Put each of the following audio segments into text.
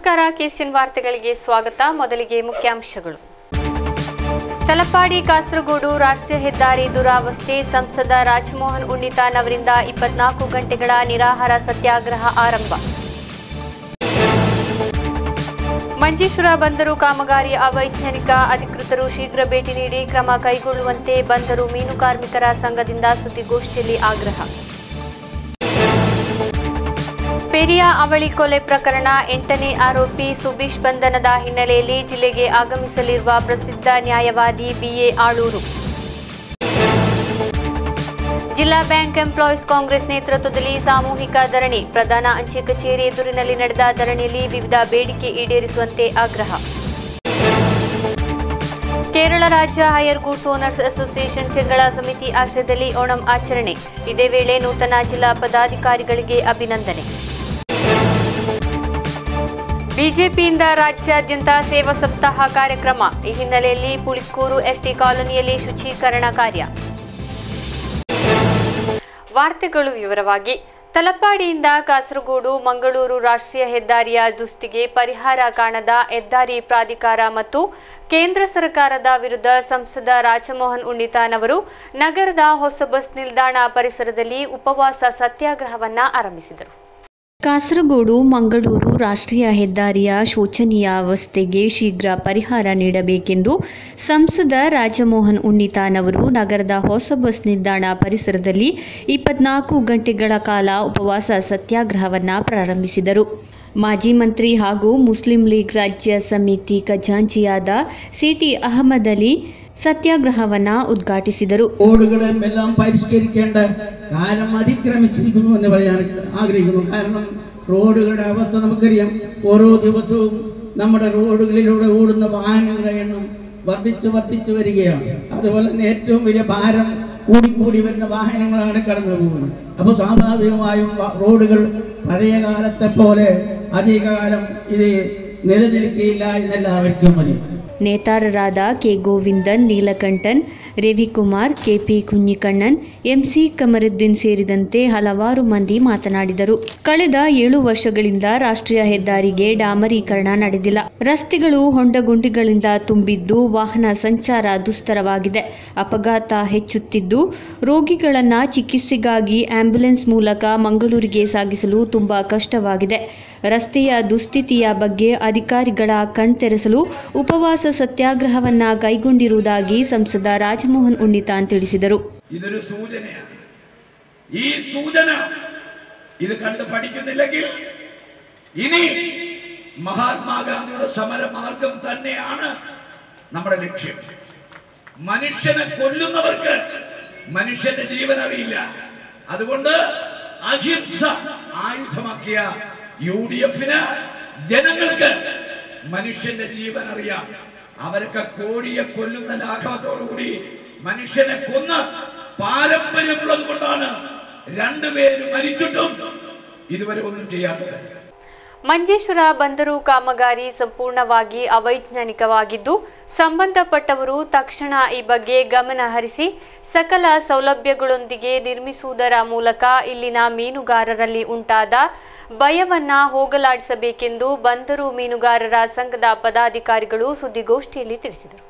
ನಮಸ್ಕಾರ ಕೆಸಿಎನ್ ವಾರ್ತೆಗಳಿಗೆ ಸ್ವಾಗತ ಮೊದಲಿಗೆ ಮುಖ್ಯಾಂಶಗಳು ತಲಪಾಡಿ ಕಾಸರಗೋಡು ರಾಷ್ಟ್ರೀಯ ಹೆದ್ದಾರಿ ದುರಾವಸ್ಥೆ ಸಂಸದ ರಾಜಮೋಹನ್ ಉಣ್ಣಿತಾನ್ ಅವರಿಂದ ಇಪ್ಪತ್ನಾಲ್ಕು ಗಂಟೆಗಳ ನಿರಾಹಾರ ಸತ್ಯಾಗ್ರಹ ಆರಂಭ ಮಂಜೇಶ್ವರ ಬಂದರು ಕಾಮಗಾರಿ ಅವೈಜ್ಞಾನಿಕ ಅಧಿಕೃತರು ಶೀಘ್ರ ಭೇಟಿ ನೀಡಿ ಕ್ರಮ ಕೈಗೊಳ್ಳುವಂತೆ ಬಂದರು ಮೀನು ಕಾರ್ಮಿಕರ ಸಂಘದಿಂದ ಸುದ್ದಿಗೋಷ್ಠಿಯಲ್ಲಿ ಆಗ್ರಹ ಪೆರಿಯ ಅವಳಿ ಕೊಲೆ ಪ್ರಕರಣ ಎಂಟನೇ ಆರೋಪಿ ಸುಬೀಶ್ ಬಂಧನದ ಹಿನ್ನೆಲೆಯಲ್ಲಿ ಜಿಲ್ಲೆಗೆ ಆಗಮಿಸಲಿರುವ ಪ್ರಸಿದ್ಧ ನ್ಯಾಯವಾದಿ ಬಿಎ ಆಳೂರು ಜಿಲ್ಲಾ ಬ್ಯಾಂಕ್ ಎಂಪ್ಲಾಯೀಸ್ ಕಾಂಗ್ರೆಸ್ ನೇತೃತ್ವದಲ್ಲಿ ಸಾಮೂಹಿಕ ಧರಣಿ ಪ್ರಧಾನ ಅಂಚೆ ಕಚೇರಿ ಎದುರಿನಲ್ಲಿ ನಡೆದ ಧರಣಿಯಲ್ಲಿ ವಿವಿಧ ಬೇಡಿಕೆ ಈಡೇರಿಸುವಂತೆ ಆಗ್ರಹ ಕೇರಳ ರಾಜ್ಯ hire goods owners association Chengala ಸಮಿತಿ ಆಶ್ರಯದಲ್ಲಿ ಓಣಂ ಆಚರಣೆ ಇದೇ ವೇಳೆ ನೂತನ ಜಿಲ್ಲಾ ಪದಾಧಿಕಾರಿಗಳಿಗೆ ಅಭಿನಂದನೆ ಬಿಜೆಪಿಯಿಂದ ರಾಜ್ಯಾದ್ಯಂತ ಸೇವಾ ಸಪ್ತಾಹ ಕಾರ್ಯಕ್ರಮ ಈ ಹಿನ್ನೆಲೆಯಲ್ಲಿ ಪುಳಿಕ್ಕೂರು ಎಸ್ಟಿ ಕಾಲೋನಿಯಲ್ಲಿ ಶುಚೀಕರಣ ಕಾರ್ಯ ವಾರ್ತೆಗಳು ವಿವರವಾಗಿ ತಲಪಾಡಿಯಿಂದ ಕಾಸರಗೋಡು ಮಂಗಳೂರು ರಾಷ್ಟ್ರೀಯ ಹೆದ್ದಾರಿಯ ದುಸ್ಥಿಗೆ ಪರಿಹಾರ ಕಾಣದ ಹೆದ್ದಾರಿ ಪ್ರಾಧಿಕಾರ ಮತ್ತು ಕೇಂದ್ರ ಸರ್ಕಾರದ ವಿರುದ್ಧ ಸಂಸದ ರಾಜಮೋಹನ್ ಉಣ್ಣಿತಾನ್ ಅವರು ನಗರದ ಹೊಸ ಬಸ್ ನಿಲ್ದಾಣ ಪರಿಸರದಲ್ಲಿ ಉಪವಾಸ ಸತ್ಯಾಗ್ರಹವನ್ನ ಆರಂಭಿಸಿದರು ಕಾಸರಗೋಡು ಮಂಗಳೂರು ರಾಷ್ಟ್ರೀಯ ಹೆದ್ದಾರಿಯ ಶೋಚನೀಯ ಅವಸ್ಥೆಗೆ ಶೀಘ್ರ ಪರಿಹಾರ ನೀಡಬೇಕೆಂದು ಸಂಸದ ರಾಜಮೋಹನ್ ಉಣ್ಣಿತಾನ್ ಅವರು ನಗರದ ಹೊಸ ಬಸ್ ನಿಲ್ದಾಣ ಪರಿಸರದಲ್ಲಿ ಇಪ್ಪತ್ನಾಲ್ಕು ಗಂಟೆಗಳ ಕಾಲ ಉಪವಾಸ ಸತ್ಯಾಗ್ರಹವನ್ನು ಪ್ರಾರಂಭಿಸಿದರು ಮಾಜಿ ಮಂತ್ರಿ ಹಾಗೂ ಮುಸ್ಲಿಂ ಲೀಗ್ ರಾಜ್ಯ ಸಮಿತಿ ಖಜಾಂಚಿಯಾದ സിടി അഹമ്മദ് അലി സത്യാഗ്രഹവന ഉദ്ഘാಟಿಸಿದರು റോഡുകളെല്ലാം പരിഷ്കരിക്കേണ്ട കാലം അതിക്രമിച്ചിരിക്കുന്നു എന്ന് പറയാൻ ആഗ്രഹിക്കുന്നു കാരണം റോഡുകളുടെ അവസ്ഥ നമുക്കറിയാം ഓരോ ദിവസവും നമ്മുടെ റോഡുകളിലൂടെ ഓടുന്ന വാഹനങ്ങളുടെ എണ്ണം വർദ്ധിച്ചു വർദ്ധിച്ചു വരികയാണ് അതുപോലെ തന്നെ ഏറ്റവും വലിയ ഭാരം കൂടിക്കൂടി വരുന്ന വാഹനങ്ങളാണ് കടന്നു പോകുന്നത് അപ്പോൾ സ്വാഭാവികമായും വ- റോഡുകൾ പഴയ കാലത്തെ പോലെ അധികകാലം ഇത് നിലനിൽക്കുകയില്ല എന്നെല്ലാവർക്കും അറിയാം ನೇತಾರರಾದ K Govindan Neelakantan Ravikumar K P Kunhikannan M C Kamaruddin ಸೇರಿದಂತೆ ಹಲವಾರು ಮಂದಿ ಮಾತನಾಡಿದರು ಕಳೆದ ಏಳು ವರ್ಷಗಳಿಂದ ರಾಷ್ಟ್ರೀಯ ಹೆದ್ದಾರಿಗೆ ಡಾಮರೀಕರಣ ನಡೆದಿಲ್ಲ ರಸ್ತೆಗಳು ಹೊಂಡಗುಂಡಿಗಳಿಂದ ತುಂಬಿದ್ದು ವಾಹನ ಸಂಚಾರ ದುಸ್ತರವಾಗಿದೆ ಅಪಘಾತ ಹೆಚ್ಚುತ್ತಿದ್ದು ರೋಗಿಗಳನ್ನ ಚಿಕಿತ್ಸೆಗಾಗಿ ಆಂಬ್ಯುಲೆನ್ಸ್ ಮೂಲಕ ಮಂಗಳೂರಿಗೆ ಸಾಗಿಸಲು ತುಂಬಾ ಕಷ್ಟವಾಗಿದೆ ರಸ್ತೆಯ ದುಸ್ಥಿತಿಯ ಬಗ್ಗೆ ಅಧಿಕಾರಿಗಳ ಕಣ್ತೆರೆಸಲು ಉಪವಾಸ ಸತ್ಯಾಗ್ರಹವನ್ನ ಕೈಗೊಂಡಿರುವುದಾಗಿ ಸಂಸದ ರಾಜಮೋಹನ್ ಉಣ್ಣಿತಾನ್ ತಿಳಿಸಿದರು ഇതൊരു സൂചനയാണ് ഈ സൂചന ഇത് കണ്ട് പഠിക്കുന്നില്ലെങ്കിൽ ഇനി മഹാത്മാഗാന്ധിയുടെ സമരമാർഗം തന്നെയാണ് നമ്മുടെ ലക്ഷ്യം മനുഷ്യനെ കൊല്ലുന്നവർക്ക് മനുഷ്യന്റെ ജീവൻ അറിയില്ല അതുകൊണ്ട് അഹിംസ ആയുധമാക്കിയ യു ഡി എഫിന് ജനങ്ങൾക്ക് മനുഷ്യന്റെ ജീവൻ അറിയാം അവരൊക്കെ കോഴിയെ കൊല്ലുന്ന ലാഘവത്തോടുകൂടി മനുഷ്യനെ കൊന്ന് പാരമ്പര്യമുള്ളത് കൊണ്ടാണ് രണ്ടുപേര് മരിച്ചിട്ടും ഇതുവരെ ഒന്നും ചെയ്യാത്തത് ಮಂಜೇಶ್ವರ ಬಂದರು ಕಾಮಗಾರಿ ಸಂಪೂರ್ಣವಾಗಿ ಅವೈಜ್ಞಾನಿಕವಾಗಿದ್ದು ಸಂಬಂಧಪಟ್ಟವರು ತಕ್ಷಣ ಈ ಬಗ್ಗೆ ಗಮನ ಹರಿಸಿ ಸಕಲ ಸೌಲಭ್ಯಗಳೊಂದಿಗೆ ನಿರ್ಮಿಸುವುದರ ಮೂಲಕ ಇಲ್ಲಿನ ಮೀನುಗಾರರಲ್ಲಿ ಉಂಟಾದ ಭಯವನ್ನ ಹೋಗಲಾಡಿಸಬೇಕೆಂದು ಬಂದರು ಮೀನುಗಾರರ ಸಂಘದ ಪದಾಧಿಕಾರಿಗಳು ಸುದ್ದಿಗೋಷ್ಠಿಯಲ್ಲಿ ತಿಳಿಸಿದರು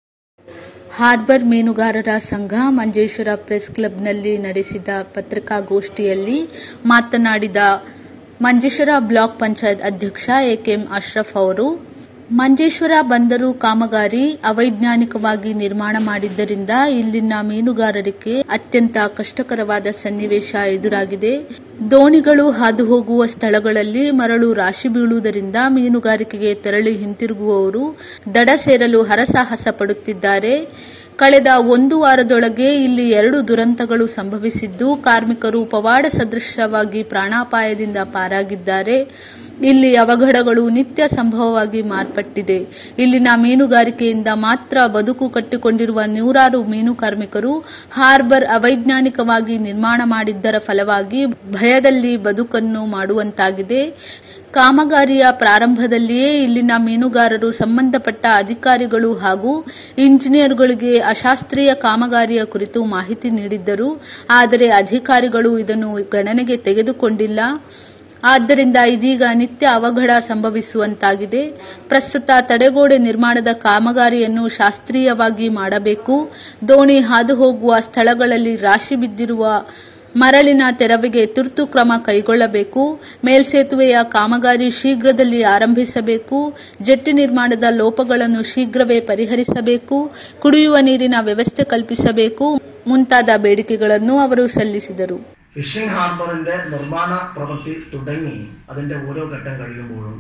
ಹಾರ್ಬರ್ ಮೀನುಗಾರರ ಸಂಘ ಮಂಜೇಶ್ವರ ಪ್ರೆಸ್ ಕ್ಲಬ್ನಲ್ಲಿ ನಡೆಸಿದ ಪತ್ರಿಕಾಗೋಷ್ಠಿಯಲ್ಲಿ ಮಾತನಾಡಿದ ಮಂಜೇಶ್ವರ ಬ್ಲಾಕ್ ಪಂಚಾಯತ್ ಅಧ್ಯಕ್ಷ ಎಕೆಎಂ ಅಶ್ರಫ್ ಅವರು ಮಂಜೇಶ್ವರ ಬಂದರು ಕಾಮಗಾರಿ ಅವೈಜ್ಞಾನಿಕವಾಗಿ ನಿರ್ಮಾಣ ಮಾಡಿದ್ದರಿಂದ ಇಲ್ಲಿನ ಮೀನುಗಾರರಿಗೆ ಅತ್ಯಂತ ಕಷ್ಟಕರವಾದ ಸನ್ನಿವೇಶ ಎದುರಾಗಿದೆ ದೋಣಿಗಳು ಹಾದು ಹೋಗುವ ಸ್ಥಳಗಳಲ್ಲಿ ಮರಳು ರಾಶಿ ಬೀಳುವುದರಿಂದ ಮೀನುಗಾರಿಕೆಗೆ ತೆರಳಿ ಹಿಂತಿರುಗುವವರು ದಡ ಸೇರಲು ಹರಸಾಹಸ ಪಡುತ್ತಿದ್ದಾರೆ ಕಳೆದ ಒಂದು ವಾರದೊಳಗೆ ಇಲ್ಲಿ ಎರಡು ದುರಂತಗಳು ಸಂಭವಿಸಿದ್ದು ಕಾರ್ಮಿಕರು ಪವಾಡ ಸದೃಶವಾಗಿ ಪ್ರಾಣಾಪಾಯದಿಂದ ಪಾರಾಗಿದ್ದಾರೆ ಇಲ್ಲಿ ಅವಘಡಗಳು ನಿತ್ಯ ಸಂಭವವಾಗಿ ಮಾರ್ಪಟ್ಟಿದೆ ಇಲ್ಲಿನ ಮೀನುಗಾರಿಕೆಯಿಂದ ಮಾತ್ರ ಬದುಕು ಕಟ್ಟಿಕೊಂಡಿರುವ ನೂರಾರು ಮೀನು ಕಾರ್ಮಿಕರು ಹಾರ್ಬರ್ ಅವೈಜ್ಞಾನಿಕವಾಗಿ ನಿರ್ಮಾಣ ಮಾಡಿದ್ದರ ಫಲವಾಗಿ ಭಯದಲ್ಲಿ ಬದುಕನ್ನು ಮಾಡುವಂತಾಗಿದೆ ಕಾಮಗಾರಿಯ ಪ್ರಾರಂಭದಲ್ಲಿಯೇ ಇಲ್ಲಿನ ಮೀನುಗಾರರು ಸಂಬಂಧಪಟ್ಟ ಅಧಿಕಾರಿಗಳು ಹಾಗೂ ಇಂಜಿನಿಯರ್ಗಳಿಗೆ ಅಶಾಸ್ತ್ರೀಯ ಕಾಮಗಾರಿಯ ಕುರಿತು ಮಾಹಿತಿ ನೀಡಿದ್ದರು ಆದರೆ ಅಧಿಕಾರಿಗಳು ಇದನ್ನು ಗಣನೆಗೆ ತೆಗೆದುಕೊಂಡಿಲ್ಲ ಆದ್ದರಿಂದ ಇದೀಗ ನಿತ್ಯ ಅವಘಡ ಸಂಭವಿಸುವಂತಾಗಿದೆ ಪ್ರಸ್ತುತ ತಡೆಗೋಡೆ ನಿರ್ಮಾಣದ ಕಾಮಗಾರಿಯನ್ನು ಶಾಸ್ತ್ರೀಯವಾಗಿ ಮಾಡಬೇಕು ದೋಣಿ ಹಾದು ಹೋಗುವ ಸ್ಥಳಗಳಲ್ಲಿ ರಾಶಿ ಬಿದ್ದಿರುವ ಮರಳಿನ ತೆರವಿಗೆ ತುರ್ತು ಕ್ರಮ ಕೈಗೊಳ್ಳಬೇಕು ಮೇಲ್ಸೇತುವೆಯ ಕಾಮಗಾರಿ ಶೀಘ್ರದಲ್ಲಿ ಆರಂಭಿಸಬೇಕು ಜೆಟ್ಟಿ ನಿರ್ಮಾಣದ ಲೋಪಗಳನ್ನು ಶೀಘ್ರವೇ പരിഹരിಸಬೇಕು ಕುಡಿಯುವ ನೀರಿನ ವ್ಯವಸ್ಥೆ ಕಲ್ಪಿಸಬೇಕು ಮುಂತಾದ ಬೇಡಿಕೆಗಳನ್ನು ಅವರು സല്ലിಸಿದರು ഫിഷിംഗ് ഹാർബറിന്റെ നിർമ്മാണ പ്രവൃത്തി തുടങ്ങി അതിന്റെ ഓരോ ഘട്ടം കഴിയുമ്പോഴും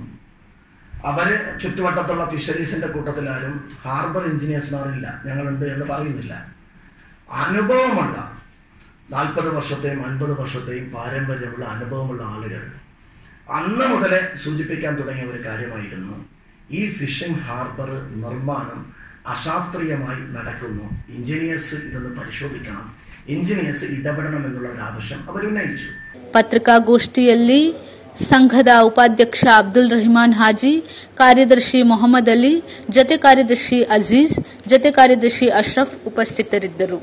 അവര് ചുറ്റുവട്ടത്തുള്ള ഫിഷറീസിന്റെ കൂട്ടത്തിലാരും ഹാർബർ എഞ്ചിനീയേഴ്സ്മാരില്ല ഞങ്ങളുണ്ട് എന്ന് പറയുന്നില്ല അനുഭവമുള്ള നാൽപ്പത് വർഷത്തെയും അൻപത് വർഷത്തെയും പാരമ്പര്യമുള്ള അനുഭവമുള്ള ആളുകൾ അന്ന് മുതലേ സൂചിപ്പിക്കാൻ തുടങ്ങിയ ഒരു കാര്യമായിരുന്നു ഈ ഫിഷിംഗ് ഹാർബർ നിർമ്മാണം അശാസ്ത്രീയമായി നടക്കുന്നു എഞ്ചിനീയേഴ്സ് ഇതൊന്ന് പരിശോധിക്കണം എഞ്ചിനീയേഴ്സ് ഇടപെടണം എന്നുള്ള ഒരു ആവശ്യം അവർ ഉന്നയിച്ചു ಪತ್ರಿಕಾಗೋಷ್ಠಿಯಲ್ಲಿ ಸಂಘದ ಉಪಾಧ್ಯಕ್ಷ ಅಬ್ದುಲ್ ರಹಿಮಾನ್ ಹಾಜಿ ಕಾರ್ಯದರ್ಶಿ ಮೊಹಮ್ಮದ್ ಅಲಿ ಜತೆ ಕಾರ್ಯದರ್ಶಿ ಅಜೀಜ್ ಜತೆ ಕಾರ್ಯದರ್ಶಿ ಅಶ್ರಫ್ ಉಪಸ್ಥಿತರಿದ್ದರು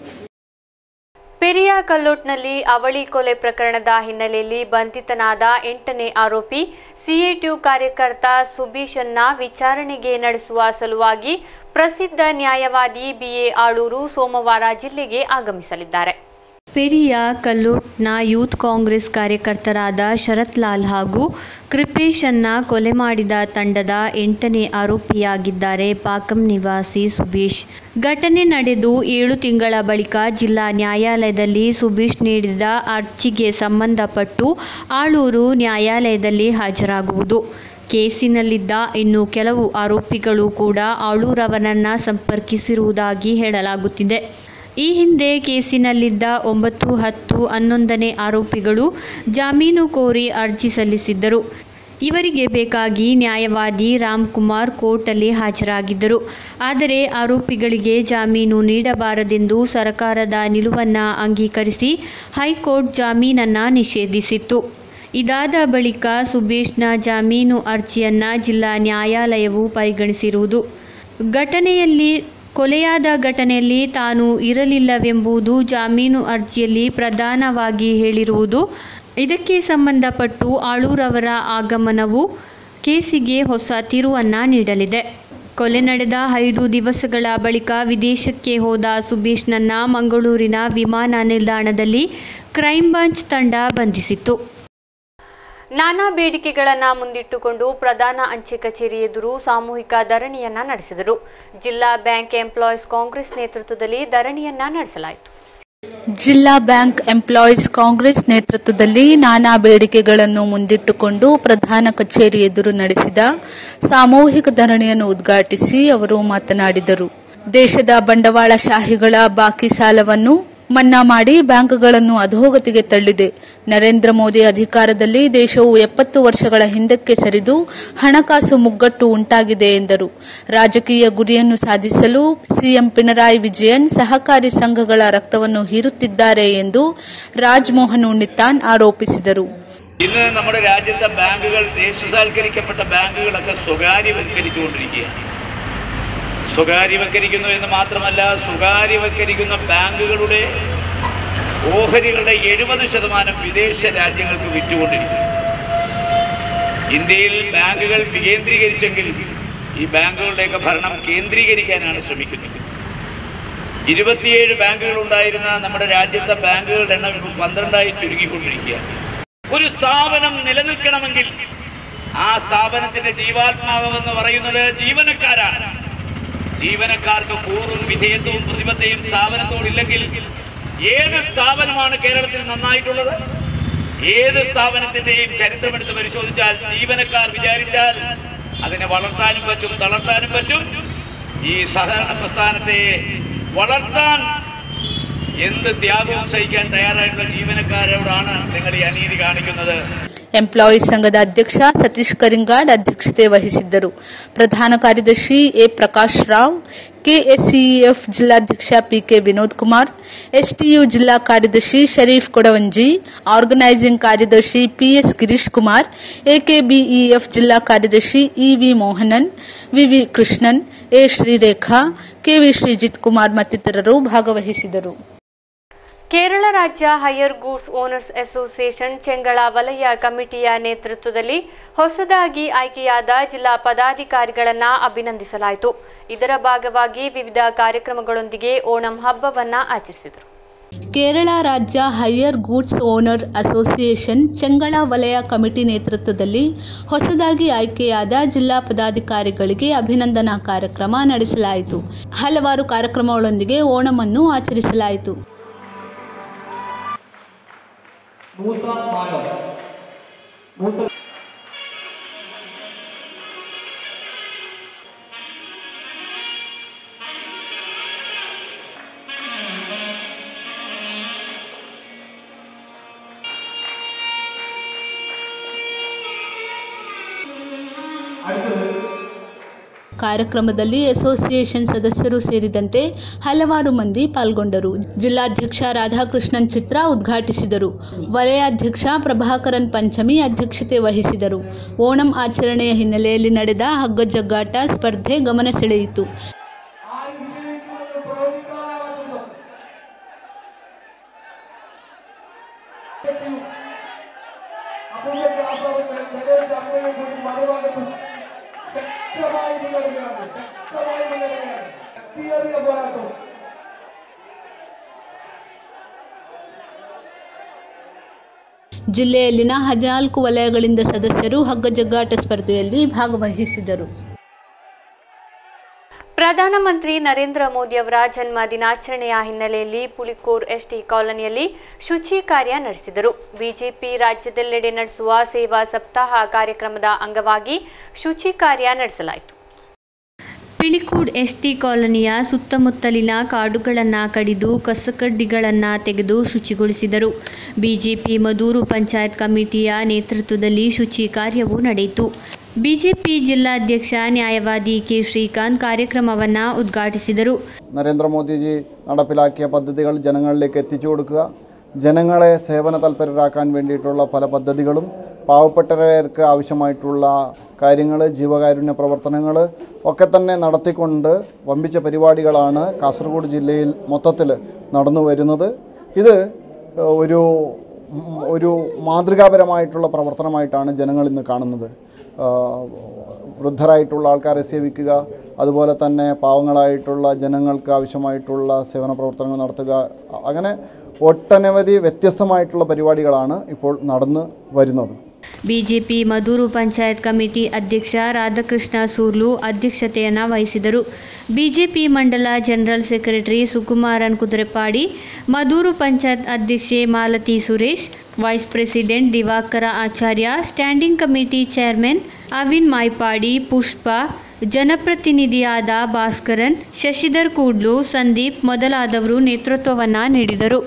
ಪೆರಿಯ ಕಲ್ಲೋಟ್ನಲ್ಲಿ ಅವಳಿ ಕೊಲೆ ಪ್ರಕರಣದ ಹಿನ್ನೆಲೆಯಲ್ಲಿ ಬಂಧಿತನಾದ ಎಂಟನೇ ಆರೋಪಿ ಸಿಐಟಿಯು ಕಾರ್ಯಕರ್ತ ಸುಬೀಶನ್ನ ವಿಚಾರಣೆಗೆ ನಡೆಸುವ ಸಲುವಾಗಿ ಪ್ರಸಿದ್ಧ ನ್ಯಾಯವಾದಿ ಬಿಎ ಆಳೂರು ಸೋಮವಾರ ಜಿಲ್ಲೆಗೆ ಆಗಮಿಸಲಿದ್ದಾರೆ ಪೆರಿಯ ಕಲ್ಲೋಟ್ನ ಯೂತ್ ಕಾಂಗ್ರೆಸ್ ಕಾರ್ಯಕರ್ತರಾದ ಶರತ್ ಲಾಲ್ ಹಾಗೂ ಕೃಪೇಶನ್ನ ಕೊಲೆ ಮಾಡಿದ ತಂಡದ ಎಂಟನೇ ಆರೋಪಿಯಾಗಿದ್ದಾರೆ ಪಾಕಂ ನಿವಾಸಿ ಸುಬೀಶ್ ಘಟನೆ ನಡೆದು ಏಳು ತಿಂಗಳ ಬಳಿಕ ಜಿಲ್ಲಾ ನ್ಯಾಯಾಲಯದಲ್ಲಿ ಸುಬೀಶ್ ನೀಡಿದ ಅರ್ಜಿಗೆ ಸಂಬಂಧಪಟ್ಟು ಆಳೂರು ನ್ಯಾಯಾಲಯದಲ್ಲಿ ಹಾಜರಾಗುವುದು ಕೇಸಿನಲ್ಲಿದ್ದ ಇನ್ನು ಕೆಲವು ಆರೋಪಿಗಳು ಕೂಡ ಆಳೂರವರನ್ನ ಸಂಪರ್ಕಿಸಿರುವುದಾಗಿ ಹೇಳಲಾಗುತ್ತಿದೆ ಈ ಹಿಂದೆ ಕೇಸಿನಲ್ಲಿದ್ದ ಒಂಬತ್ತು ಹತ್ತು ಹನ್ನೊಂದನೇ ಆರೋಪಿಗಳು ಜಾಮೀನು ಕೋರಿ ಅರ್ಜಿ ಸಲ್ಲಿಸಿದ್ದರು ಇವರಿಗೆ ಬೇಕಾಗಿ ನ್ಯಾಯವಾದಿ ರಾಮ್ಕುಮಾರ್ ಕೋರ್ಟಲ್ಲಿ ಹಾಜರಾಗಿದ್ದರು ಆದರೆ ಆರೋಪಿಗಳಿಗೆ ಜಾಮೀನು ನೀಡಬಾರದೆಂದು ಸರ್ಕಾರದ ನಿಲುವನ್ನು ಅಂಗೀಕರಿಸಿ ಹೈಕೋರ್ಟ್ ಜಾಮೀನನ್ನು ನಿಷೇಧಿಸಿತ್ತು ಇದಾದ ಬಳಿಕ ಸುಬೇಶ್ನ ಜಾಮೀನು ಅರ್ಜಿಯನ್ನು ಜಿಲ್ಲಾ ನ್ಯಾಯಾಲಯವು ಪರಿಗಣಿಸಿರುವುದು ಘಟನೆಯಲ್ಲಿ ಕೊಲೆಯಾದ ಘಟನೆಯಲ್ಲಿ ತಾನು ಇರಲಿಲ್ಲವೆಂಬುದು ಜಾಮೀನು ಅರ್ಜಿಯಲ್ಲಿ ಪ್ರಧಾನವಾಗಿ ಹೇಳಿರುವುದು ಇದಕ್ಕೆ ಸಂಬಂಧಪಟ್ಟು ಆಳೂರವರ ಆಗಮನವು ಕೇಸಿಗೆ ಹೊಸ ತಿರುವನ್ನು ನೀಡಲಿದೆ ಕೊಲೆ ನಡೆದ ಐದು ದಿವಸಗಳ ಬಳಿಕ ವಿದೇಶಕ್ಕೆ ಹೋದ ಸುಬೇಶ್ನನ್ನ ಮಂಗಳೂರಿನ ವಿಮಾನ ನಿಲ್ದಾಣದಲ್ಲಿ ಕ್ರೈಂ ಬ್ರಾಂಚ್ ತಂಡ ಬಂಧಿಸಿತ್ತು ನಾನಾ ಬೇಡಿಕೆಗಳನ್ನು ಮುಂದಿಟ್ಟುಕೊಂಡು ಪ್ರಧಾನ ಅಂಚೆ ಕಚೇರಿ ಎದುರು ಸಾಮೂಹಿಕ ಧರಣಿಯನ್ನ ನಡೆಸಿದರು ಜಿಲ್ಲಾ ಬ್ಯಾಂಕ್ ಎಂಪ್ಲಾಯೀಸ್ ಕಾಂಗ್ರೆಸ್ ನೇತೃತ್ವದಲ್ಲಿ ಧರಣಿಯನ್ನ ನಡೆಸಲಾಯಿತು ಜಿಲ್ಲಾ ಬ್ಯಾಂಕ್ ಎಂಪ್ಲಾಯೀಸ್ ಕಾಂಗ್ರೆಸ್ ನೇತೃತ್ವದಲ್ಲಿ ನಾನಾ ಬೇಡಿಕೆಗಳನ್ನು ಮುಂದಿಟ್ಟುಕೊಂಡು ಪ್ರಧಾನ ಕಚೇರಿ ಎದುರು ನಡೆಸಿದ ಸಾಮೂಹಿಕ ಧರಣಿಯನ್ನು ಉದ್ಘಾಟಿಸಿ ಅವರು ಮಾತನಾಡಿದರು ದೇಶದ ಬಂಡವಾಳಶಾಹಿಗಳ ಬಾಕಿ ಸಾಲವನ್ನು ಮನ್ನಾ ಮಾಡಿ ಬ್ಯಾಂಕ್ಗಳನ್ನು ಅಧೋಗತಿಗೆ ತಳ್ಳಿದೆ ನರೇಂದ್ರ ಮೋದಿ ಅಧಿಕಾರದಲ್ಲಿ ದೇಶವು ಎಪ್ಪತ್ತು ವರ್ಷಗಳ ಹಿಂದಕ್ಕೆ ಸರಿದು ಹಣಕಾಸು ಮುಗ್ಗಟ್ಟು ಉಂಟಾಗಿದೆ ಎಂದರು ರಾಜಕೀಯ ಗುರಿಯನ್ನು ಸಾಧಿಸಲು ಸಿಎಂ ಪಿಣರಾಯಿ ವಿಜಯನ್ ಸಹಕಾರಿ ಸಂಘಗಳ ರಕ್ತವನ್ನು ಹೀರುತ್ತಿದ್ದಾರೆ ಎಂದು ರಾಜ್ಮೋಹನ್ ಉಣ್ಣಿತ್ತಾನ್ ಆರೋಪಿಸಿದರು ഇന്ന് നമ്മുടെ രാജ്യത്തെ ബാങ്കുകൾ ദേശസാൽക്കരിക്കപ്പെട്ട ബാങ്കുകളൊക്കെ സ്വകാര്യവൽക്കരിച്ചുകൊണ്ടിരിക്കുകയാണ് സ്വകാര്യവൽക്കരിക്കുന്നു എന്ന് മാത്രമല്ല സ്വകാര്യവൽക്കരിക്കുന്ന ബാങ്കുകളുടെ ഓഹരികളുടെ എഴുപത് ശതമാനം വിദേശ രാജ്യങ്ങൾക്ക് വിറ്റുകൊണ്ടിരിക്കുന്നു ഇന്ത്യയിൽ ബാങ്കുകൾ വികേന്ദ്രീകരിച്ചെങ്കിൽ ഈ ബാങ്കുകളുടെയൊക്കെ ഭരണം കേന്ദ്രീകരിക്കാനാണ് ശ്രമിക്കുന്നത് ഇരുപത്തിയേഴ് ബാങ്കുകൾ ഉണ്ടായിരുന്ന നമ്മുടെ രാജ്യത്തെ ബാങ്കുകളുടെ എണ്ണം ഇപ്പോൾ പന്ത്രണ്ടായി ചുരുങ്ങിക്കൊണ്ടിരിക്കുകയാണ് ഒരു സ്ഥാപനം നിലനിൽക്കണമെങ്കിൽ ആ സ്ഥാപനത്തിന്റെ ജീവാത്മാവെന്ന് പറയുന്നത് ജീവനക്കാരാണ് ജീവനക്കാർക്ക് കൂറും വിധേയത്വവും പ്രതിബദ്ധയും സ്ഥാപനത്തോടില്ലെങ്കിൽ ഏത് സ്ഥാപനമാണ് കേരളത്തിൽ നന്നായിട്ടുള്ളത് ഏത് സ്ഥാപനത്തിന്റെയും ചരിത്രമെടുത്ത് പരിശോധിച്ചാൽ ജീവനക്കാർ വിചാരിച്ചാൽ അതിനെ വളർത്താനും പറ്റും തളർത്താനും പറ്റും ഈ സഹകരണ പ്രസ്ഥാനത്തെ വളർത്താൻ എന്ത് ത്യാഗവും സഹിക്കാൻ തയ്യാറായിട്ടുള്ള ജീവനക്കാരോടാണ് നിങ്ങൾ ഈ അനീതി കാണിക്കുന്നത് ಎಂಪ್ಲಾಯೀಸ್ ಸಂಘದ ಅಧ್ಯಕ್ಷ ಸತೀಶ್ ಕರಿಂಗಾಡ್ ಅಧ್ಯಕ್ಷತೆ ವಹಿಸಿದ್ದರು ಪ್ರಧಾನ ಕಾರ್ಯದರ್ಶಿ ಎ ಪ್ರಕಾಶ್ ರಾವ್ ಕೆಎಸ್ಸಿಇಎಫ್ ಜಿಲ್ಲಾಧ್ಯಕ್ಷ ಪಿಕೆ ವಿನೋದ್ ಕುಮಾರ್ ಎಸ್ಟಿಯು ಜಿಲ್ಲಾ ಕಾರ್ಯದರ್ಶಿ ಶರೀಫ್ ಕೊಡವಂಜಿ ಆರ್ಗನೈಸಿಂಗ್ ಕಾರ್ಯದರ್ಶಿ ಪಿಎಸ್ ಗಿರೀಶ್ ಕುಮಾರ್ ಎಕೆಬಿಇಎಫ್ ಜಿಲ್ಲಾ ಕಾರ್ಯದರ್ಶಿ EV Mohanan VV Krishnan A Sreerekha KV Sreejith Kumar ಮತ್ತಿತರರು ಭಾಗವಹಿಸಿದರು ಕೇರಳ ರಾಜ್ಯ hire goods owners association Chengala ವಲಯ ಕಮಿಟಿಯ ನೇತೃತ್ವದಲ್ಲಿ ಹೊಸದಾಗಿ ಆಯ್ಕೆಯಾದ ಜಿಲ್ಲಾ ಪದಾಧಿಕಾರಿಗಳನ್ನು ಅಭಿನಂದಿಸಲಾಯಿತು ಇದರ ಭಾಗವಾಗಿ ವಿವಿಧ ಕಾರ್ಯಕ್ರಮಗಳೊಂದಿಗೆ ಓಣಂ ಹಬ್ಬವನ್ನು ಆಚರಿಸಿದರು ಕೇರಳ ರಾಜ್ಯ hire goods owner association Chengala ವಲಯ ಕಮಿಟಿ ನೇತೃತ್ವದಲ್ಲಿ ಹೊಸದಾಗಿ ಆಯ್ಕೆಯಾದ ಜಿಲ್ಲಾ ಪದಾಧಿಕಾರಿಗಳಿಗೆ ಅಭಿನಂದನಾ ಕಾರ್ಯಕ್ರಮ ನಡೆಸಲಾಯಿತು ಹಲವಾರು ಕಾರ್ಯಕ್ರಮಗಳೊಂದಿಗೆ ಓಣಮನ್ನು ಆಚರಿಸಲಾಯಿತು മൂസ മാനോ മൂസ അടുത്തത് ಕಾರ್ಯಕ್ರಮದಲ್ಲಿ ಅಸೋಸಿಯೇಷನ್ ಸದಸ್ಯರು ಸೇರಿದಂತೆ ಹಲವಾರು ಮಂದಿ ಪಾಲ್ಗೊಂಡರು ಜಿಲ್ಲಾಧ್ಯಕ್ಷ ರಾಧಾಕೃಷ್ಣನ್ ಚಿತ್ರ ಉದ್ಘಾಟಿಸಿದರು ವಲಯಾಧ್ಯಕ್ಷ ಪ್ರಭಾಕರನ್ ಪಂಚಮಿ ಅಧ್ಯಕ್ಷತೆ ವಹಿಸಿದರು ಓಣಂ ಆಚರಣೆಯ ಹಿನ್ನೆಲೆಯಲ್ಲಿ ನಡೆದ ಹಗ್ಗಜಗ್ಗಾಟ ಸ್ಪರ್ಧೆ ಗಮನ ಸೆಳೆಯಿತು ആരും വിജയിക്കുമെന്ന് പ്രവചിക്കാനാവാത്തതും അപ്പോഴേക്ക് ആ പ്രദേശ അമ്മയെ കൂടി മറുഭാഗത്തും ശക്തമായി മുന്നേറുകയാണ് ശക്തമായി മുന്നേറുകയാണ് ശക്തിയേറിയ പോരാട്ടം ಜಿಲ್ಲೆಯಲ್ಲಿನ ಹದಿನಾಲ್ಕು ವಲಯಗಳಿಂದ ಸದಸ್ಯರು ಹಗ್ಗಜಗ್ಗಾಟ ಸ್ಪರ್ಧೆಯಲ್ಲಿ ಭಾಗವಹಿಸಿದರು ಪ್ರಧಾನಮಂತ್ರಿ ನರೇಂದ್ರ ಮೋದಿಯವರ ಜನ್ಮ ದಿನಾಚರಣೆಯ ಹಿನ್ನೆಲೆಯಲ್ಲಿ ಪುಲಿಕೋರ್ ಎಸ್ಟಿ ಕಾಲೋನಿಯಲ್ಲಿ ಶುಚಿ ಕಾರ್ಯ ನಡೆಸಿದರು ಬಿಜೆಪಿ ರಾಜ್ಯದೆಲ್ಲೆಡೆ ನಡೆಸುವ ಸೇವಾ ಸಪ್ತಾಹ ಕಾರ್ಯಕ್ರಮದ ಅಂಗವಾಗಿ ಶುಚಿ ಕಾರ್ಯ ನಡೆಸಲಾಯಿತು ಪಿಳಿಕೂಡ್ ಎಸ್ಟಿ ಕಾಲೋನಿಯ ಸುತ್ತಮುತ್ತಲಿನ ಕಾಡುಗಳನ್ನು ಕಡಿದು ಕಸಕಡ್ಡಿಗಳನ್ನು ತೆಗೆದು ಶುಚಿಗೊಳಿಸಿದರು ಬಿಜೆಪಿ ಮದೂರು ಪಂಚಾಯತ್ ಕಮಿಟಿಯ ನೇತೃತ್ವದಲ್ಲಿ ಶುಚಿ ಕಾರ್ಯವು ನಡೆಯಿತು ಬಿಜೆಪಿ ಜಿಲ್ಲಾಧ್ಯಕ್ಷ ನ್ಯಾಯವಾದಿ ಕೆ ಶ್ರೀಕಾಂತ್ ಕಾರ್ಯಕ್ರಮವನ್ನು ഉദ്ഘാಟಿಸಿದರು നരേന്ദ്രമോദിജി നടപ്പിലാക്കിയ പദ്ധതികൾ ജനങ്ങളിലേക്ക് എത്തിച്ചു കൊടുക്കുക ജനങ്ങളെ സേവന തൽപരരാക്കാൻ വേണ്ടിയിട്ടുള്ള പല പദ്ധതികളും പാവപ്പെട്ടവർക്ക് ആവശ്യമായിട്ടുള്ള കാര്യങ്ങൾ ജീവകാരുണ്യ പ്രവർത്തനങ്ങൾ ഒക്കെ തന്നെ നടത്തിക്കൊണ്ട് വമ്പിച്ച പരിപാടികളാണ് കാസർഗോഡ് ജില്ലയിൽ മൊത്തത്തിൽ നടന്നു വരുന്നത് ഇത് ഒരു ഒരു മാതൃകാപരമായിട്ടുള്ള പ്രവർത്തനമായിട്ടാണ് ജനങ്ങൾ ഇന്ന് കാണുന്നത് ആ, വൃദ്ധരായിട്ടുള്ള ആൾക്കാരെ സേവിക്കുക അതുപോലെ തന്നെ പാവങ്ങളായിട്ടുള്ള ജനങ്ങൾക്ക് ആവശ്യമായിട്ടുള്ള സേവന പ്രവർത്തനങ്ങൾ നടത്തുക അങ്ങനെ ഒട്ടനവധി വ്യത്യസ്തമായിട്ടുള്ള പരിപാടികളാണ് ഇപ്പോൾ നടന്നു വരുന്നത് ಬಿಜೆಪಿ ಮದೂರು ಪಂಚಾಯತ್ ಕಮಿಟಿ ಅಧ್ಯಕ್ಷ ರಾಧಾಕೃಷ್ಣ ಸೂರ್ಲು ಅಧ್ಯಕ್ಷತೆಯನ್ನು ವಹಿಸಿದರು ಬಿಜೆಪಿ ಮಂಡಲ ಜನರಲ್ ಸೆಕ್ರೆಟರಿ ಸುಕುಮಾರನ್ ಕುದುರೆಪಾಡಿ ಮದೂರು ಪಂಚಾಯತ್ ಅಧ್ಯಕ್ಷೆ Malathi Suresh vice president Diwakara Acharya standing committee chairman Avin Maipady Pushpa ಜನಪ್ರತಿನಿಧಿಯಾದ ಭಾಸ್ಕರನ್ ಶಶಿಧರ್ ಕೂಡ್ಲು ಸಂದೀಪ್ ಮೊದಲಾದವರು ನೇತೃತ್ವವನ್ನು ನೀಡಿದರು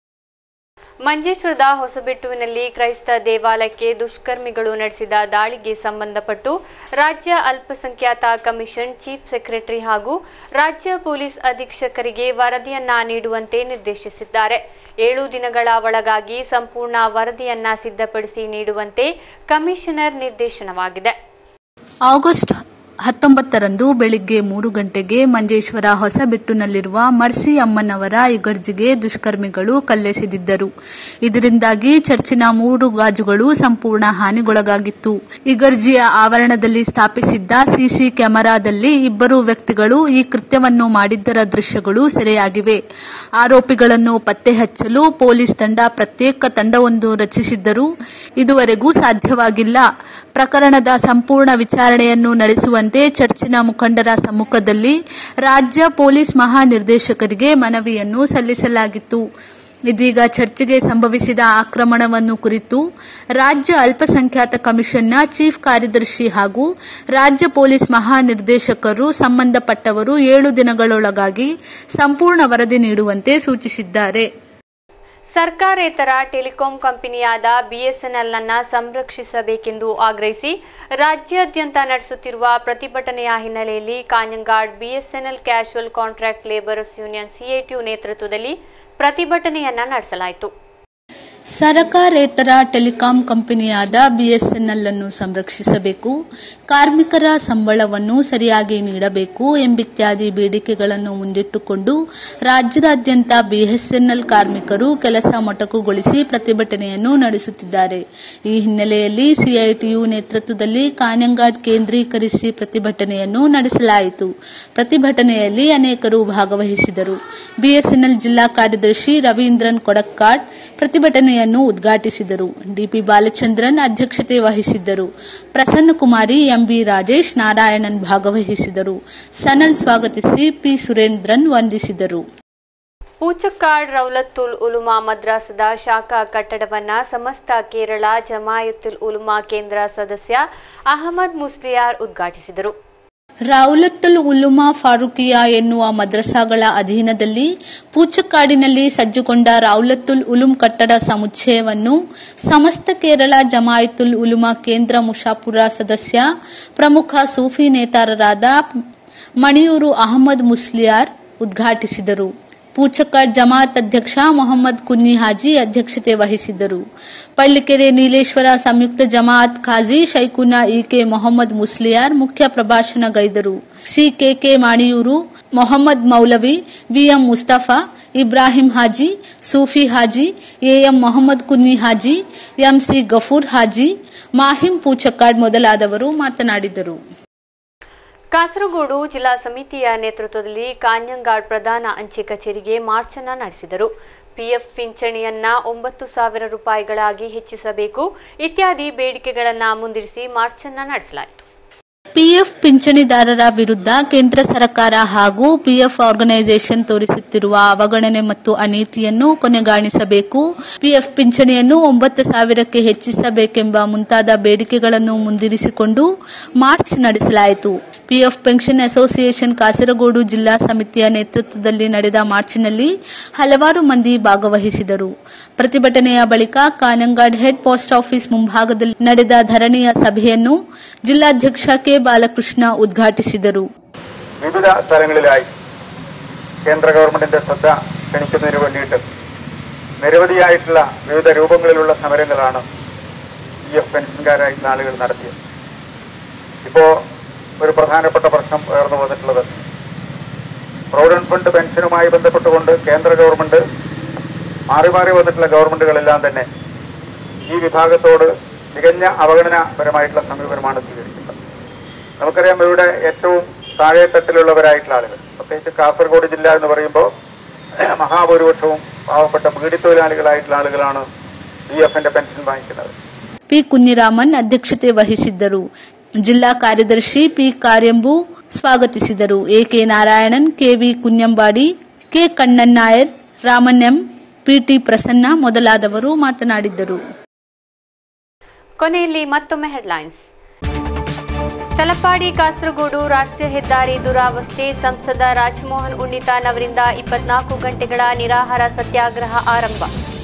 ಮಂಜೇಶ್ವರದ ಹೊಸಬೆಟ್ಟುವಿನಲ್ಲಿ ಕ್ರೈಸ್ತ ದೇವಾಲಯಕ್ಕೆ ದುಷ್ಕರ್ಮಿಗಳು ನಡೆಸಿದ ದಾಳಿಗೆ ಸಂಬಂಧಪಟ್ಟು ರಾಜ್ಯ ಅಲ್ಪಸಂಖ್ಯಾತ ಕಮಿಷನ್ ಚೀಫ್ ಸೆಕ್ರೆಟರಿ ಹಾಗೂ ರಾಜ್ಯ ಪೊಲೀಸ್ ಅಧೀಕ್ಷಕರಿಗೆ ವರದಿಯನ್ನ ನೀಡುವಂತೆ ನಿರ್ದೇಶಿಸಿದ್ದಾರೆ ಏಳು ದಿನಗಳ ಒಳಗಾಗಿ ಸಂಪೂರ್ಣ ವರದಿಯನ್ನ ಸಿದ್ಧಪಡಿಸಿ ನೀಡುವಂತೆ ಕಮಿಷನರ್ ನಿರ್ದೇಶನವಾಗಿದೆ ಆಗಸ್ಟ್ ಹತ್ತೊಂಬತ್ತರಂದು ಬೆಳಿಗ್ಗೆ ಮೂರು ಗಂಟೆಗೆ ಮಂಜೇಶ್ವರ ಹೊಸಬೆಟ್ಟುನಲ್ಲಿರುವ ಮರ್ಸಿ ಅಮ್ಮನವರ ಇಗರ್ಜಿಗೆ ದುಷ್ಕರ್ಮಿಗಳು ಕಲ್ಲೆಸೆದಿದ್ದರು ಇದರಿಂದಾಗಿ ಚರ್ಚಿನ ಮೂರು ಗಾಜುಗಳು ಸಂಪೂರ್ಣ ಹಾನಿಗೊಳಗಾಗಿತ್ತು ಇಗರ್ಜಿಯ ಆವರಣದಲ್ಲಿ ಸ್ಥಾಪಿಸಿದ್ದ ಸಿಸಿ ಕ್ಯಾಮೆರಾದಲ್ಲಿ ಇಬ್ಬರು ವ್ಯಕ್ತಿಗಳು ಈ ಕೃತ್ಯವನ್ನು ಮಾಡಿದ್ದರ ದೃಶ್ಯಗಳು ಸೆರೆಯಾಗಿವೆ ಆರೋಪಿಗಳನ್ನು ಪತ್ತೆ ಹಚ್ಚಲು ಪೊಲೀಸ್ ತಂಡ ಪ್ರತ್ಯೇಕ ತಂಡವೊಂದು ರಚಿಸಿದ್ದರೂ ಇದುವರೆಗೂ ಸಾಧ್ಯವಾಗಿಲ್ಲ ಪ್ರಕರಣದ ಸಂಪೂರ್ಣ ವಿಚಾರಣೆಯನ್ನು ನಡೆಸುವಂತೆ ಚರ್ಚಿನ ಮುಖಂಡರ ಸಮ್ಮುಖದಲ್ಲಿ ರಾಜ್ಯ ಪೊಲೀಸ್ ಮಹಾನಿರ್ದೇಶಕರಿಗೆ ಮನವಿಯನ್ನು ಸಲ್ಲಿಸಲಾಗಿತ್ತು ಇದೀಗ ಚರ್ಚಿಗೆ ಸಂಭವಿಸಿದ ಆಕ್ರಮಣವನ್ನು ಕುರಿತು ರಾಜ್ಯ ಅಲ್ಪಸಂಖ್ಯಾತ ಕಮಿಷನ್ನ ಚೀಫ್ ಕಾರ್ಯದರ್ಶಿ ಹಾಗೂ ರಾಜ್ಯ ಪೊಲೀಸ್ ಮಹಾನಿರ್ದೇಶಕರು ಸಂಬಂಧಪಟ್ಟವರು ಏಳು ದಿನಗಳೊಳಗಾಗಿ ಸಂಪೂರ್ಣ ವರದಿ ನೀಡುವಂತೆ ಸೂಚಿಸಿದ್ದಾರೆ ಸರ್ಕಾರೇತರ ಟೆಲಿಕಾಂ ಕಂಪನಿಯಾದ ಬಿಎಸ್ಎನ್ಎಲ್ ಅನ್ನ ಸಂರಕ್ಷಿಸಬೇಕೆಂದು ಆಗ್ರಹಿಸಿ ರಾಜ್ಯಾದ್ಯಂತ ನಡೆಸುತ್ತಿರುವ ಪ್ರತಿಭಟನೆಯ ಹಿನ್ನೆಲೆಯಲ್ಲಿ Kanhangad BSNL casual contract labourers union CITU ನೇತೃತ್ವದಲ್ಲಿ ಪ್ರತಿಭಟನೆಯನ್ನ ನಡೆಸಲಾಯಿತು ಸರಕಾರೇತರ ಟೆಲಿಕಾಂ ಕಂಪನಿಯಾದ ಬಿಎಸ್ಎನ್ಎಲ್ ಅನ್ನು ಸಂರಕ್ಷಿಸಬೇಕು ಕಾರ್ಮಿಕರ ಸಂಬಳವನ್ನು ಸರಿಯಾಗಿ ನೀಡಬೇಕು ಎಂಬಿತ್ಯಾದಿ ಬೇಡಿಕೆಗಳನ್ನು ಮುಂದಿಟ್ಟುಕೊಂಡು ರಾಜ್ಯದಾದ್ಯಂತ ಬಿಎಸ್ಎನ್ಎಲ್ ಕಾರ್ಮಿಕರು ಕೆಲಸ ಮೊಟಕುಗೊಳಿಸಿ ಪ್ರತಿಭಟನೆಯನ್ನು ನಡೆಸುತ್ತಿದ್ದಾರೆ ಈ ಹಿನ್ನೆಲೆಯಲ್ಲಿ ಸಿಐಟಿಯು ನೇತೃತ್ವದಲ್ಲಿ ಕಾನೆಂಗಾಡ್ ಕೇಂದ್ರೀಕರಿಸಿ ಪ್ರತಿಭಟನೆಯನ್ನು ನಡೆಸಲಾಯಿತು ಪ್ರತಿಭಟನೆಯಲ್ಲಿ ಅನೇಕರು ಭಾಗವಹಿಸಿದರು ಬಿಎಸ್ಎನ್ಎಲ್ ಜಿಲ್ಲಾ ಕಾರ್ಯದರ್ಶಿ ರವೀಂದ್ರನ್ ಕೊಡಕ್ಕಾಡ್ ಪ್ರತಿಭಟನೆಯನ್ನು ಉದ್ಘಾಟಿಸಿದರು ಡಿಪಿ ಬಾಲಚಂದ್ರನ್ ಅಧ್ಯಕ್ಷತೆ ವಹಿಸಿದ್ದರು ಪ್ರಸನ್ನಕುಮಾರಿ ಎಂಬಿ ರಾಜೇಶ್ ನಾರಾಯಣನ್ ಭಾಗವಹಿಸಿದರು ಸನಲ್ ಸ್ವಾಗತಿಸಿ ಪಿ ಸುರೇಂದ್ರನ್ ವಂದಿಸಿದರು ಪೂಚಕ್ಕಾಡ್ ರೌಲತ್ತುಲ್ ಉಲುಮಾ ಮದ್ರಾಸದ ಶಾಖಾ ಕಟ್ಟಡವನ್ನ ಸಮಸ್ತ ಕೇರಳ ಜಮಾಯತುಲ್ ಉಲುಮಾ ಕೇಂದ್ರ ಸದಸ್ಯ ಅಹಮದ್ ಮುಸ್ಲಿಯಾರ್ ಉದ್ಘಾಟಿಸಿದರು ರೌಲತ್ತುಲ್ ಉಲುಮಾ ಫಾರೂಕಿಯಾ ಎನ್ನುವ ಮದ್ರಸಾಗಳ ಅಧೀನದಲ್ಲಿ ಪೂಚಕ್ಕಾಡಿನಲ್ಲಿ ಸಜ್ಜುಗೊಂಡ ರೌಲತ್ತುಲ್ ಉಲುಂ ಕಟ್ಟಡ ಸಮುಚ್ಚಯವನ್ನು ಸಮಸ್ತ ಕೇರಳ ಜಮಾಯತುಲ್ ಉಲುಮಾ ಕೇಂದ್ರ ಮುಷಾಪುರ ಸದಸ್ಯ ಪ್ರಮುಖ ಸೂಫಿ ನೇತಾರರಾದ ಮಣಿಯೂರು ಅಹಮದ್ ಮುಸ್ಲಿಯಾರ್ ಉದ್ಘಾಟಿಸಿದರು ಪೂಚಕ್ಕಾಡ್ ಜಮಾತ್ ಅಧ್ಯಕ್ಷ ಮೊಹಮ್ಮದ್ ಕುನ್ನಿ ಹಾಜಿ ಅಧ್ಯಕ್ಷತೆ ವಹಿಸಿದ್ದರು ಪಳ್ಳಿಕೆರೆ ನೀಲೇಶ್ವರ ಸಂಯುಕ್ತ ಜಮಾತ್ ಖಾಜಿ ಶೈಖುನಾ ಇಕೆ ಮೊಹಮ್ಮದ್ ಮುಸ್ಲಿಯಾರ್ ಮುಖ್ಯ ಪ್ರಭಾಷಣ ಗೈದರು CKK Maniyur Mohammed Moulavi VM Mustafa Ibrahim Haji Sufi Haji AM Mohammed Kunhi Haji MC Gafoor Haji Mahin Poochakkad ಮೊದಲಾದವರು ಮಾತನಾಡಿದರು ಕಾಸರಗೋಡು ಜಿಲ್ಲಾ ಸಮಿತಿಯ ನೇತೃತ್ವದಲ್ಲಿ ಕಾಂಜಂಗಾಡ್ ಪ್ರಧಾನ ಅಂಚೆ ಕಚೇರಿಗೆ ಮಾರ್ಚ್ ಅನ್ನ ನಡೆಸಿದರು ಪಿಎಫ್ ಪಿಂಚಣಿಯನ್ನ ಒಂಬತ್ತು ಸಾವಿರ ರೂಪಾಯಿಗಳಾಗಿ ಹೆಚ್ಚಿಸಬೇಕು ಇತ್ಯಾದಿ ಬೇಡಿಕೆಗಳನ್ನ ಮುಂದಿರಿಸಿ ಮಾರ್ಚ್ ಅನ್ನ ನಡೆಸಲಾಯಿತು ಪಿಎಫ್ ಪಿಂಚಣಿದಾರರ ವಿರುದ್ಧ ಕೇಂದ್ರ ಸರ್ಕಾರ ಹಾಗೂ ಪಿಎಫ್ ಆರ್ಗನೈಸೇಷನ್ ತೋರಿಸುತ್ತಿರುವ ಅವಗಣನೆ ಮತ್ತು ಅನೀತಿಯನ್ನು ಕೊನೆಗಾಣಿಸಬೇಕು ಪಿಎಫ್ ಪಿಂಚಣಿಯನ್ನು ಒಂಬತ್ತು ಸಾವಿರಕ್ಕೆ ಹೆಚ್ಚಿಸಬೇಕೆಂಬ ಮುಂತಾದ ಬೇಡಿಕೆಗಳನ್ನು ಮುಂದಿರಿಸಿಕೊಂಡು ಮಾರ್ಚ್ ನಡೆಸಲಾಯಿತು ಪಿಎಫ್ ಪೆನ್ಷನ್ ಅಸೋಸಿಯೇಷನ್ ಕಾಸರಗೋಡು ಜಿಲ್ಲಾ ಸಮಿತಿಯ ನೇತೃತ್ವದಲ್ಲಿ ನಡೆದ ಮಾರ್ಚ್ನಲ್ಲಿ ಹಲವಾರು ಮಂದಿ ಭಾಗವಹಿಸಿದರು ಪ್ರತಿಭಟನೆಯ ಬಳಿಕ ಕಾನಂಗಾಡ್ ಹೆಡ್ ಪೋಸ್ಟ್ ಆಫೀಸ್ ಮುಂಭಾಗದಲ್ಲಿ ನಡೆದ ಧರಣಿಯ സഭയെന്നു ജില്ലാധ്യക്ഷ കെ ബാലകൃഷ്ണ ഉദ്ഘാಟಿಸಿದರು വിവിധ സ്ഥലങ്ങളിലായി കേന്ദ്ര ഗവൺമെന്റിന്റെ ശ്രദ്ധ ക്ഷണിക്കുന്നതിന് വേണ്ടിയിട്ട് നിരവധിയായിട്ടുള്ള വിവിധ രൂപങ്ങളിലുള്ള സമരങ്ങളാണ് ഈ എഫ് പെൻഷൻകാരായിട്ടുള്ള ആളുകൾ നടത്തിയത് ഇപ്പോൾ ഒരു പ്രധാനപ്പെട്ട പ്രശ്നം ഉയർന്നു വന്നിട്ടുള്ളത് പ്രൊവിഡന്റ് ഫണ്ട് പെൻഷനുമായി ബന്ധപ്പെട്ടുകൊണ്ട് കേന്ദ്ര ഗവൺമെന്റ് മാറി മാറി വന്നിട്ടുള്ള ഗവൺമെന്റുകളെല്ലാം തന്നെ ഈ വിഭാഗത്തോട് തികഞ്ഞ അവഗണനാപരമായിട്ടുള്ള സമീപനമാണ് സ്വീകരിക്കുന്നത് നമുക്കറിയാം ഇവിടെ ഏറ്റവും താഴെത്തട്ടിലുള്ളവരായിട്ടുള്ള ആളുകൾ പ്രത്യേകിച്ച് കാസർഗോഡ് ജില്ല എന്ന് പറയുമ്പോൾ മഹാഭൂരിപക്ഷവും പാവപ്പെട്ട പീഡിത്തൊഴിലാളികളായിട്ടുള്ള ആളുകളാണ് ബി എഫിന്റെ പെൻഷൻ വാങ്ങിക്കുന്നത് ಪಿ ಕುഞ്ഞിರಾಮನ್ ಅಧ್ಯಕ್ಷತೆ ವಹಿಸಿದ್ದರು ಜಿಲ್ಲಾ ಕಾರ್ಯದರ್ಶಿ ಪಿ ಕಾರ್ಯಂಬು ಸ್ವಾಗತಿಸಿದರು AK Narayanan KV Kunhambadi K Kannan Nair Raman M PT Prasanna ಮೊದಲಾದವರು ಮಾತನಾಡಿದ್ದರು ಕೊನೆಯಲ್ಲಿ ಮತ್ತೊಮ್ಮೆ ಹೆಡ್ಲೈನ್ಸ್ ತಲಪಾಡಿ ಕಾಸರಗೋಡು ರಾಷ್ಟ್ರೀಯ ಹೆದ್ದಾರಿ ದುರಾವಸ್ಥೆ ಸಂಸದ ರಾಜಮೋಹನ್ ಉಣ್ಣಿತಾನ್ ಅವರಿಂದ ಇಪ್ಪತ್ನಾಲ್ಕು ಗಂಟೆಗಳ ನಿರಾಹಾರ ಸತ್ಯಾಗ್ರಹ ಆರಂಭ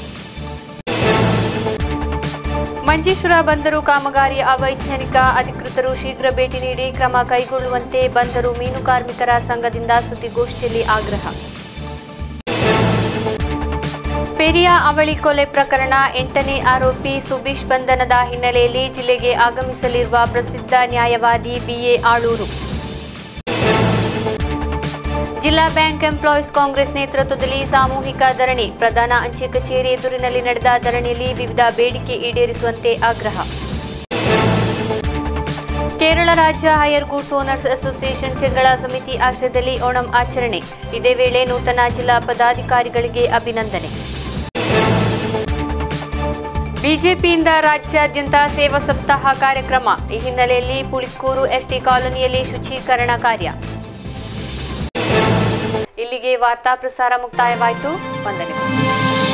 ಮಂಜೇಶ್ವರ ಬಂದರು ಕಾಮಗಾರಿ ಅವೈಜ್ಞಾನಿಕ ಅಧಿಕೃತರು ಶೀಘ್ರ ಭೇಟಿ ನೀಡಿ ಕ್ರಮ ಕೈಗೊಳ್ಳುವಂತೆ ಬಂದರು ಮೀನು ಕಾರ್ಮಿಕರ ಸಂಘದಿಂದ ಸುದ್ದಿಗೋಷ್ಠಿಯಲ್ಲಿ ಆಗ್ರಹ ಪೆರಿಯ ಅವಳಿ ಕೊಲೆ ಪ್ರಕರಣ ಎಂಟನೇ ಆರೋಪಿ ಸುಬೀಶ್ ಬಂಧನದ ಹಿನ್ನೆಲೆಯಲ್ಲಿ ಜಿಲ್ಲೆಗೆ ಆಗಮಿಸಲಿರುವ ಪ್ರಸಿದ್ಧ ನ್ಯಾಯವಾದಿ ಬಿಎ ಆಳೂರು ಜಿಲ್ಲಾ ಬ್ಯಾಂಕ್ ಎಂಪ್ಲಾಯೀಸ್ ಕಾಂಗ್ರೆಸ್ ನೇತೃತ್ವದಲ್ಲಿ ಸಾಮೂಹಿಕ ಧರಣಿ ಪ್ರಧಾನ ಅಂಚೆ ಕಚೇರಿ ಎದುರಿನಲ್ಲಿ ನಡೆದ ಧರಣಿಯಲ್ಲಿ ವಿವಿಧ ಬೇಡಿಕೆ ಈಡೇರಿಸುವಂತೆ ಆಗ್ರಹ ಕೇರಳ ರಾಜ್ಯ hire goods owners association Chengala ಸಮಿತಿ ಆಶ್ರಯದಲ್ಲಿ ಓಣಂ ಆಚರಣೆ ಇದೇ ವೇಳೆ ನೂತನ ಜಿಲ್ಲಾ ಪದಾಧಿಕಾರಿಗಳಿಗೆ ಅಭಿನಂದನೆ ಬಿಜೆಪಿಯಿಂದ ರಾಜ್ಯಾದ್ಯಂತ ಸೇವಾ ಸಪ್ತಾಹ ಕಾರ್ಯಕ್ರಮ ಈ ಹಿನ್ನೆಲೆಯಲ್ಲಿ ಪುಳಿಕ್ಕೂರು ಎಸ್ಟಿ ಕಾಲೋನಿಯಲ್ಲಿ ಶುಚೀಕರಣ ಕಾರ್ಯ ಇಲ್ಲಿಗೆ ವಾರ್ತಾ ಪ್ರಸಾರ ಮುಕ್ತಾಯವಾಯಿತು ವಂದನೆಗಳು